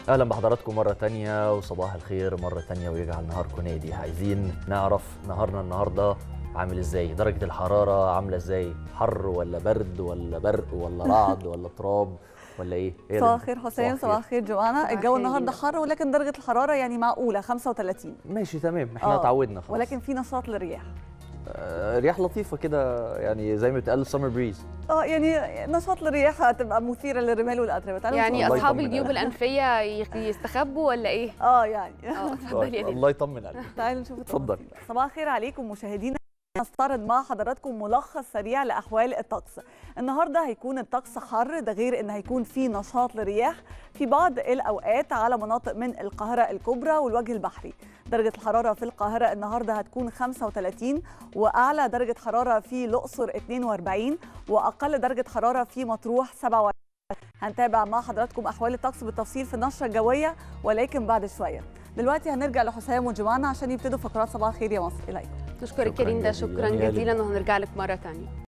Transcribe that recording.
اهلا بحضراتكم مره تانية وصباح الخير مره تانية ويجعل نهاركم نادي عايزين نعرف نهارنا النهارده عامل ازاي درجه الحراره عامله ازاي حر ولا برد ولا برق ولا رعد ولا تراب ولا ايه إيه صباح ده؟ الخير حسين الخير. صباح الخير جوانا صباح الجو الخير النهارده جدا. حر ولكن درجه الحراره يعني معقوله 35 ماشي تمام احنا آه، اتعودنا خلاص ولكن في نشاط للرياح آه رياح لطيفه كده يعني زي ما بيتقال سمر بريز اه يعني نشاط للرياح هتبقى مثيره للرمال والاتربه تعالوا يعني نشوف. الله اصحاب يطمن الجيوب عليك. الانفيه يخ- يستخبوا ولا ايه اه يعني اه اتفضلي يا دينا. الله يطمن عليك تعالوا نشوف اتفضل. التفاصيل. صباح الخير عليكم مشاهدينا نستعرض مع حضراتكم ملخص سريع لاحوال الطقس النهارده هيكون الطقس حر ده غير ان هيكون في نشاط للرياح في بعض الاوقات على مناطق من القاهره الكبرى والوجه البحري درجه الحراره في القاهره النهارده هتكون 35 واعلى درجه حراره في الاقصر 42 واقل درجه حراره في مطروح 47 هنتابع مع حضراتكم احوال الطقس بالتفصيل في النشره الجويه ولكن بعد شويه دلوقتي هنرجع لحسام وجوانا عشان يبتدوا فقرات صباح الخير يا مصر اليكم نشكرك شكراً يا ليندا جزيلاً شكرا يا جزيلا وهنرجع لك مره ثانيه